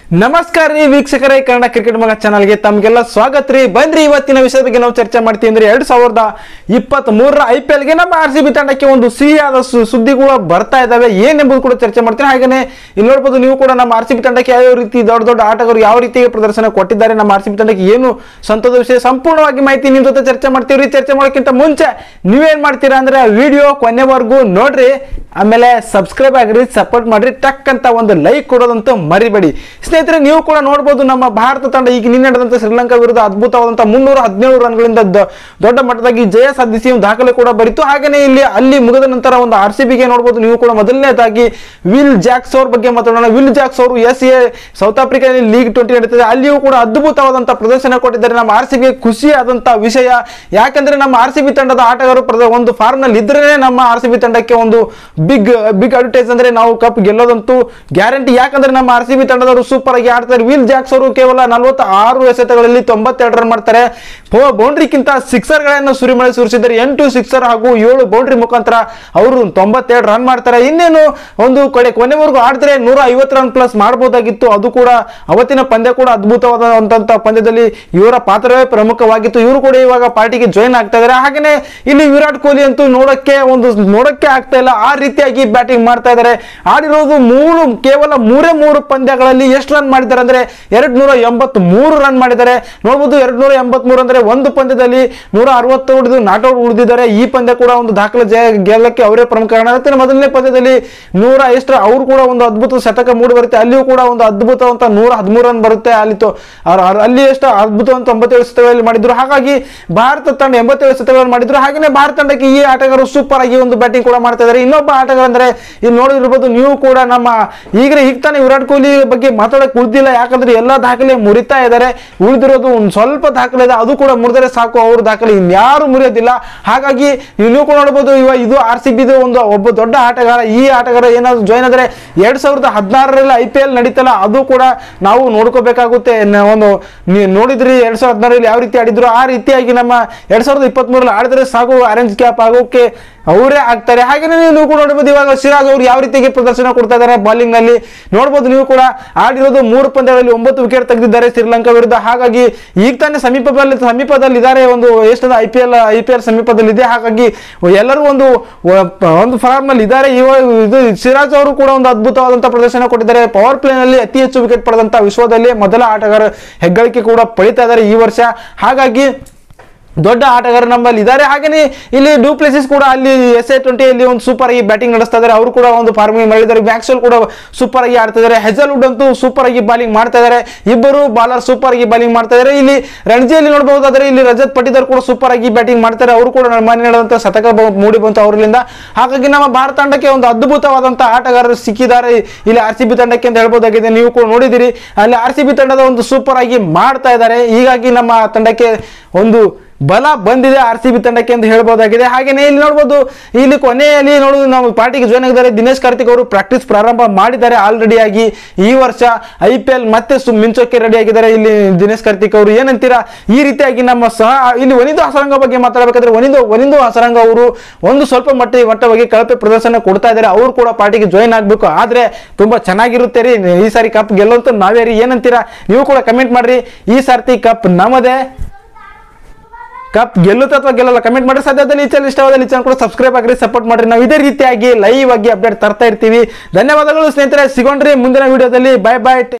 ನಮಸ್ಕಾರ ರೀ ವೀಕ್ಷಕರೇ ಕನ್ನಡ ಕ್ರಿಕೆಟ್ ಮಗ ಚಾನಲ್ಗೆ ತಮಗೆಲ್ಲ ಸ್ವಾಗತ ರೀ ಬನ್ರಿ ಇವತ್ತಿನ ವಿಷಯದ ಬಗ್ಗೆ ನಾವು ಚರ್ಚೆ ಮಾಡ್ತೀವಿ ಅಂದ್ರೆ ಎರಡ್ ಸಾವಿರದ ಇಪ್ಪತ್ತ್ ಮೂರರ ಐ ಪಿ ಎಲ್ಗೆ ನಮ್ಮ ಆರ್ ಸಿ ಬಿ ತಂಡಕ್ಕೆ ಒಂದು ಸಿಹಿಯಾದ ಸು- ಸುದ್ದಿಗಳು ಬರ್ತಾ ಇದಾವೆ ಏನೆಂಬುದು ಕೂಡ ಚರ್ಚೆ ಮಾಡ್ತೀನಿ ಹಾಗೇನೆ ಇಲ್ಲಿ ನೋಡ್ಬೋದು ನೀವು ಕೂಡ ನಮ್ಮ ಆರ್ ಸಿ ಬಿ ತಂಡಕ್ಕೆ ಯಾವ ರೀತಿ ದೊಡ್ಡ ದೊಡ್ಡ ಆಟಗಾರರು ಯಾವ ರೀತಿ ಪ್ರದರ್ಶನ ಕೊಟ್ಟಿದ್ದಾರೆ ನಮ್ಮ ಆರ್ ಸಿ ಬಿ ತಂಡಕ್ಕೆ ಏನು ಸಂತೋಷ ವಿಷಯ ಸಂಪೂರ್ಣವಾಗಿ ಮಾಹಿತಿ ನಿಮ್ ಜೊತೆ ಚರ್ಚೆ ಮಾಡ್ತೀವಿ ರೀ ಚರ್ಚೆ ಮಾಡೋಕ್ಕಿಂತ ಮುಂಚೆ ನೀವೇನ್ ಮಾಡ್ತೀರಾ ಅಂದ್ರೆ ವಿಡಿಯೋ ಕೊನೆವರೆಗೂ ನೋಡ್ರಿ ಆಮೇಲೆ ಸಬ್ಸ್ಕ್ರೈಬ್ ಆಗಿರಿ ಸಪೋರ್ಟ್ ಮಾಡ್ರಿ ಟಕ್ ಅಂತ ಒಂದು ಲೈಕ್ ಕೊಡೋದಂತೂ ಮರಿಬೇಡಿ ಸ್ನೇಹಿತರೆ ನೀವು ಕೂಡ ನೋಡ್ಬೋದು ನಮ್ಮ ಭಾರತ ತಂಡ ಈಗ ನಿನ್ನೆ ನಡೆದಂತ ಶ್ರೀಲಂಕಾ ವಿರುದ್ಧ ಅದ್ಭುತವಾದಂತಹ ಮುನ್ನೂರ ಹದಿನೇಳು ರನ್ಗಳಿಂದ ದ- ದೊಡ್ಡ ಮಟ್ಟದಾಗಿ ಜಯ ಸಾಧಿಸಿ ಒಂದು ದಾಖಲೆ ಕೂಡ ಬರಿತು ಹಾಗೇನೆ ಇಲ್ಲಿ ಅಲ್ಲಿ ಮುಗಿದ ನಂತರ ಒಂದು ಆರ್ ಸಿ ಬಿಗೆ ನೋಡ್ಬೋದು ನೀವು ಕೂಡ ಮೊದಲನೇದಾಗಿ ವಿಲ್ ಜಾಕ್ಸ್ ಅವ್ರ ಬಗ್ಗೆ ಮಾತಾಡೋಣ ವಿಲ್ ಜಾಕ್ಸ್ ಅವರು ಎಸ್ ಎ ಸೌತ್ ಆಫ್ರಿಕಾದಲ್ಲಿ ಲೀಗ್ ಟ್ವೆಂಟಿ ನಡೀತದೆ ಅಲ್ಲಿಯೂ ಕೂಡ ಅದ್ಭುತವಾದಂತಹ ಪ್ರದರ್ಶನ ಕೊಟ್ಟಿದ್ದಾರೆ ನಮ್ಮ ಆರ್ ಸಿ ಬಿಗೆ ಖುಷಿ ಆದಂತಹ ವಿಷಯ ಯಾಕಂದ್ರೆ ನಮ್ಮ ಆರ್ ಸಿ ಬಿ ತಂಡದ ಆಟಗಾರರು ಪ್ರದ- ಒಂದು ಫಾರ್ಮ್ ನಲ್ಲಿ ಇದ್ರೆ ನಮ್ಮ ಆರ್ ಸಿ ಬಿ ತಂಡಕ್ಕೆ ಒಂದು ಬಿಗ್ ಬಿಗ್ ಅಡ್ವರ್ಟೈಸ್ ಅಂದ್ರೆ ನಾವು ಕಪ್ ಗೆಲ್ಲೋದಂತೂ ಗ್ಯಾರಂಟಿ ಯಾಕಂದ್ರೆ ನಮ್ಮ ಆರ್ ಸಿ ಬಿ ತಂಡದವರು ಸೂಪರ್ ಆಗಿ ಆಡ್ತಾರೆ ವಿಲ್ ಜಾಕ್ಸ್ ಅವರು ಕೇವಲ ನಲವತ್ತ ಆರು ಎಸೆತಗಳಲ್ಲಿ ತೊಂಬತ್ತೆರಡು ರನ್ ಮಾಡ್ತಾರೆ ಬೌಂಡ್ರಿಗಿಂತ ಸಿಕ್ಸರ್ ಗಳನ್ನು ಸುರಿಮಳೆ ಸುರಿಸಿದ್ದಾರೆ ಎಂಟು ಸಿಕ್ಸರ್ ಹಾಗೂ ಏಳು ಬೌಂಡ್ರಿ ಮುಖಾಂತರ ಅವರು ತೊಂಬತ್ತೆರಡು ರನ್ ಮಾಡ್ತಾರೆ ಇನ್ನೇನು ಒಂದು ಕಡೆ ಕೊನೆವರೆಗೂ ಆಡಿದ್ರೆ ನೂರ ಐವತ್ತು ರನ್ ಪ್ಲಸ್ ಮಾಡಬಹುದಾಗಿತ್ತು ಅದು ಕೂಡ ಅವತ್ತಿನ ಪಂದ್ಯ ಕೂಡ ಅದ್ಭುತವಾದಂತಹ ಪಂದ್ಯದಲ್ಲಿ ಇವರ ಪಾತ್ರವೇ ಪ್ರಮುಖವಾಗಿತ್ತು ಇವರು ಕೂಡ ಇವಾಗ ಪಾರ್ಟಿಗೆ ಜಾಯಿನ್ ಆಗ್ತಾ ಇದ್ದಾರೆ ಹಾಗೇನೆ ಇಲ್ಲಿ ವಿರಾಟ್ ಕೊಹ್ಲಿ ಅಂತೂ ನೋಡಕ್ಕೆ ಒಂದು ನೋಡಕ್ಕೆ ಆಗ್ತಾ ಇಲ್ಲ ಆ ರೀತಿಯಾಗಿ ಬ್ಯಾಟಿಂಗ್ ಮಾಡ್ತಾ ಇದ್ದಾರೆ ಆಡಿರೋದು ಮೂರು ಕೇವಲ ಮೂರೇ ಮೂರು ಪಂದ್ಯಗಳಲ್ಲಿ ಎಷ್ಟು ರನ್ ಮಾಡಿದ್ದಾರೆ ಅಂದ್ರೆ ಎರಡ್ ನೂರ ಎಂಬತ್ ಮೂರು ರನ್ ಮಾಡಿದ್ದಾರೆ ನೋಡ್ಬೋದು ಎರಡ್ ನೂರ ಎಂಬತ್ ಮೂರು ಅಂದ್ರೆ ಒಂದು ಪಂದ್ಯದಲ್ಲಿ ನೂರ ಅರವತ್ತು ಹೊಡೆದು ನಾಟ್ ಔಟ್ ಉಳಿದಿದ್ದಾರೆ ಈ ಪಂದ್ಯ ಕೂಡ ಒಂದು ದಾಖಲೆ ಜಯ ಗೆಲ್ಲಕ್ಕೆ ಅವರೇ ಪ್ರಮುಖ ಕಾರಣ ಆಗುತ್ತೆ ಮೊದಲನೇ ಪಂದ್ಯದಲ್ಲಿ ನೂರ ಎಷ್ಟು ಅವರು ಕೂಡ ಒಂದು ಅದ್ಭುತ ಶತಕ ಮೂಡಿ ಬರುತ್ತೆ ಅಲ್ಲಿಯೂ ಕೂಡ ಒಂದು ಅದ್ಭುತವಂತ ನೂರ ಹದಿಮೂರು ರನ್ ಬರುತ್ತೆ ಅಲ್ಲಿ ತೊ- ಅವ್ರು- ಅವ್ರು ಅಲ್ಲಿ ಎಷ್ಟು ಅದ್ಭುತವಂತ ತೊಂಬತ್ತೇಳು ಶತಕಗಳಲ್ಲಿ ಮಾಡಿದ್ರು ಹಾಗಾಗಿ ಭಾರತ ತಂಡ ಎಂಬತ್ತೇಳು ಶತಕಗಳನ್ನು ಮಾಡಿದ್ರು ಹಾಗೆಯೇ ಭಾರತ ತಂಡಕ್ಕೆ ಈ ಆಟಗಾರರು ಸೂಪರ್ ಆಗಿ ಒಂದು ಬ್ಯಾಟಿಂಗ್ ಕೂಡ ಮಾಡ್ತಾ ಇದ್ದಾರೆ ಇನ್ನೊಬ್ಬ ಆಟಗಾರ ಅಂದ್ರೆ ಇಲ್ಲಿ ನೋಡಿರ್ಬೋದು ನೀವು ಕೂಡ ನಮ್ಮ ಈಗ ಈಗ ತಾನೇ ವಿರಾಟ್ ಕೊಹ್ಲಿ ಬಗ್ಗೆ ಮಾತಾಡಕ್ ಉಳಿದಿಲ್ಲ ಯಾಕಂದ್ರೆ ಎಲ್ಲಾ ದಾಖಲೆ ಮುರಿತಾ ಇದ್ದಾರೆ ಉಳಿದಿರೋದು ಒಂದು ಸ್ವಲ್ಪ ದಾಖಲೆ ಇದೆ ಅದು ಕೂಡ ಮುರಿದರೆ ಸಾಕು ಅವ್ರ ದಾಖಲೆ ಇನ್ಯಾರು ಮುರಿಯೋದಿಲ್ಲ ಹಾಗಾಗಿ ನೀವು ನೀವು ಕೂಡ ನೋಡಬಹುದು ಇವ ಇದು ಆರ್ ಸಿ ಬಿದು ಒಂದು ಒಬ್ಬ ದೊಡ್ಡ ಆಟಗಾರ ಈ ಆಟಗಾರ ಏನಾದ್ರು ಜಾಯ್ನ್ ಆದ್ರೆ ಎರಡ್ ಸಾವಿರದ ಹದಿನಾರರಲ್ಲಿ ಐ ಪಿ ಎಲ್ ನಡೀತಲ್ಲ ಅದು ಕೂಡ ನಾವು ನೋಡ್ಕೋಬೇಕಾಗುತ್ತೆ ನ- ಒಂದು ನೀವು ನೋಡಿದ್ರಿ ಎರಡ್ ಸಾವಿರದ ಹದಿನಾರಲ್ಲಿ ಯಾವ ರೀತಿ ಆಡಿದ್ರು ಆ ರೀತಿಯಾಗಿ ನಮ್ಮ ಎರಡ್ ಸಾವಿರದ ಇಪ್ಪತ್ತ್ ಮೂರಲ್ಲಿ ಆಡಿದ್ರೆ ಸಾಕು ಆರೆಂಜ್ ಕ್ಯಾಪ್ ಆಗೋಕೆ ಅವರೇ ಆಗ್ತಾರೆ ಹಾಗೇನೆ ನೀವು ಕೂಡ ನೋಡಬಹುದು ಇವಾಗ ಸಿರಾಜ್ ಅವರು ಯಾವ ರೀತಿಯಾಗಿ ಪ್ರದರ್ಶನ ಕೊಡ್ತಾ ಇದ್ದಾರೆ ಬಾಲಿಂಗ್ ನಲ್ಲಿ ನೋಡಬಹುದು ನೀವು ಕೂಡ ಆಡಿರೋದು ಮೂರು ಪಂದ್ಯಗಳಲ್ಲಿ ಒಂಬತ್ತು ವಿಕೆಟ್ ತೆಗೆದಿದ್ದಾರೆ ಶ್ರೀಲಂಕಾ ವಿರುದ್ಧ ಹಾಗಾಗಿ ಈಗ ತಾನೇ ಸಮೀಪದಲ್ಲಿ ಸಮೀಪದಲ್ಲಿ ಇದ್ದಾರೆ ಒಂದು ಎಷ್ಟು I P L I P L ಸಮೀಪದಲ್ಲಿ ಇದೆ ಹಾಗಾಗಿ ಎಲ್ಲರೂ ಒಂದು ಒಂದು ಫಾರ್ಮ್ ಅಲ್ಲಿ ಇದ್ದಾರೆ ಇವಾಗ ಇದು ಸಿರಾಜ್ ಅವರು ಕೂಡ ಒಂದು ಅದ್ಭುತವಾದಂತಹ ಪ್ರದರ್ಶನ ಕೊಟ್ಟಿದ್ದಾರೆ ಪವರ್ ಪ್ಲೇ ನಲ್ಲಿ ಅತಿ ಹೆಚ್ಚು ವಿಕೆಟ್ ಪಡೆದಂತಹ ವಿಶ್ವದಲ್ಲಿ ಮೊದಲ ಆಟಗಾರ ಹೆಗ್ಗಳಿಕೆ ಕೂಡ ಪಡಿತಾ ಇದ್ದಾರೆ ಈ ವರ್ಷ ಹಾಗಾಗಿ ದೊಡ್ಡ ಆಟಗಾರ ನಮ್ಮಲ್ಲಿ ಇದ್ದಾರೆ ಹಾಗೇನೆ ಇಲ್ಲಿ ಡೂಪ್ಲೆಸಿಸ್ ಕೂಡ ಅಲ್ಲಿ ಎಸ್ ಎ ಟ್ವೆಂಟಿಯಲ್ಲಿ ಒಂದು ಸೂಪರ್ ಆಗಿ ಬ್ಯಾಟಿಂಗ್ ನಡೆಸ್ತಾ ಇದ್ದಾರೆ ಅವರು ಕೂಡ ಒಂದು ಫಾರ್ಮಿಂಗ್ ಮಾಡಿದ್ದಾರೆ ಮ್ಯಾಕ್ಸ್ವೆಲ್ ಕೂಡ ಸೂಪರ್ ಆಗಿ ಆಡ್ತಾ ಇದ್ದಾರೆ ಹೆಜಲ್ವುಡ್ ಅಂತೂ ಸೂಪರ್ ಆಗಿ ಬಾಲಿಂಗ್ ಮಾಡ್ತಾ ಇದ್ದಾರೆ ಇಬ್ಬರು ಬಾಲರ್ ಸೂಪರ್ ಆಗಿ ಬಾಲಿಂಗ್ ಮಾಡ್ತಾ ಇದ್ದಾರೆ ಇಲ್ಲಿ ರಣಜಿಯಲ್ಲಿ ನೋಡಬಹುದಾದ್ರೆ ಇಲ್ಲಿ ರಜತ್ ಪಟಿದಾರ್ ಕೂಡ ಸೂಪರ್ ಆಗಿ ಬ್ಯಾಟಿಂಗ್ ಮಾಡ್ತಾರೆ ಅವರು ಕೂಡ ನಮ್ಮ ನಡೆದಂತ ಶತಕ ಬ- ಮೂಡಿ ಬಂತು ಅವರಿಂದ ಹಾಗಾಗಿ ನಮ್ಮ ಭಾರತ ತಂಡಕ್ಕೆ ಒಂದು ಅದ್ಭುತವಾದಂತಹ ಆಟಗಾರರು ಸಿಕ್ಕಿದ್ದಾರೆ ಇಲ್ಲಿ ಆರ್ ಸಿ ಬಿ ತಂಡಕ್ಕೆ ಅಂತ ಹೇಳ್ಬೋದಾಗಿದೆ ನೀವು ಕೂಡ ನೋಡಿದಿರಿ ಅಲ್ಲಿ ಆರ್ ಸಿ ಬಿ ತಂಡದ ಒಂದು ಸೂಪರ್ ಆಗಿ ಮಾಡ್ತಾ ಇದ್ದಾರೆ ಹೀಗಾಗಿ ನಮ್ಮ ತಂಡಕ್ಕೆ ಒಂದು ಬಲ ಬಂದಿದೆ ಆರ್ ಸಿ ಬಿ ತಂಡಕ್ಕೆ ಅಂತ ಹೇಳ್ಬೋದಾಗಿದೆ ಹಾಗೇನೆ ಇಲ್ಲಿ ನೋಡ್ಬೋದು ಇಲ್ಲಿ ಕೊನೆಯಲ್ಲಿ ನೋಡುದು ನಾವು ಪಾರ್ಟಿಗೆ ಜಾಯ್ನ್ ಆಗಿದ್ದಾರೆ ದಿನೇಶ್ ಕಾರ್ತಿಕ್ ಅವರು ಪ್ರಾಕ್ಟೀಸ್ ಪ್ರಾರಂಭ ಮಾಡಿದ್ದಾರೆ ಆಲ್ರೆಡಿ ಆಗಿ ಈ ವರ್ಷ ಐ ಪಿ ಎಲ್ ಮತ್ತೆ ಸು- ಮಿಂಚೋಕೆ ರೆಡಿ ಆಗಿದ್ದಾರೆ ಇಲ್ಲಿ ದಿನೇಶ್ ಕಾರ್ತಿಕ್ ಅವರು ಏನಂತೀರಾ ಈ ರೀತಿಯಾಗಿ ನಮ್ಮ ಸಹ ಇಲ್ಲಿ ಒನಿಂದು ಹಸರಂಗ ಬಗ್ಗೆ ಮಾತಾಡಬೇಕಾದ್ರೆ ಒನಿಂದು ಒನಿಂದು ಹಸರಂಗ ಅವರು ಒಂದು ಸ್ವಲ್ಪ ಮಟ್ಟ ಮಟ್ಟವಾಗಿ ಕಳಪೆ ಪ್ರದರ್ಶನ ಕೊಡ್ತಾ ಇದ್ದಾರೆ ಅವರು ಕೂಡ ಪಾರ್ಟಿಗೆ ಜಾಯ್ನ್ ಆಗಬೇಕು ಆದ್ರೆ ತುಂಬಾ ಚೆನ್ನಾಗಿರುತ್ತೆ ರೀ ಈ ಸಾರಿ ಕಪ್ ಗೆಲ್ಲೋಂತ ನಾವೇ ರೀ ಏನಂತೀರಾ ನೀವು ಕೂಡ ಕಮೆಂಟ್ ಮಾಡ್ರಿ ಈ ಸಾರ್ತಿ ಕಪ್ ನಮ್ಮದೇ ಕಪ್ ಗೆಲ್ಲುತ್ತೆ ಅಥವಾ ಗೆಲ್ಲಲ್ಲ ಕಮೆಂಟ್ ಮಾಡಿ ಸಾಧ್ಯದಲ್ಲಿ ಈ ಚಾನಲ್ ಇಷ್ಟವಾದಲ್ಲಿ ಈ ಚಾನಲ್ ಕೂಡ ಸಬ್ಸ್ಕ್ರೈಬ್ ಆಗ್ರಿ ಸಪೋರ್ಟ್ ಮಾಡ್ರಿ ನಾವು ಇದೇ ರೀತಿಯಾಗಿ ಲೈವ್ ಆಗಿ ಅಪ್ಡೇಟ್ ತರ್ತಾ ಇರ್ತೀವಿ ಧನ್ಯವಾದಗಳು ಸ್ನೇಹಿತರೆ ಸಿಗೋಣ್ರಿ ಮುಂದಿನ ವಿಡಿಯೋದಲ್ಲಿ ಬೈ ಬೈ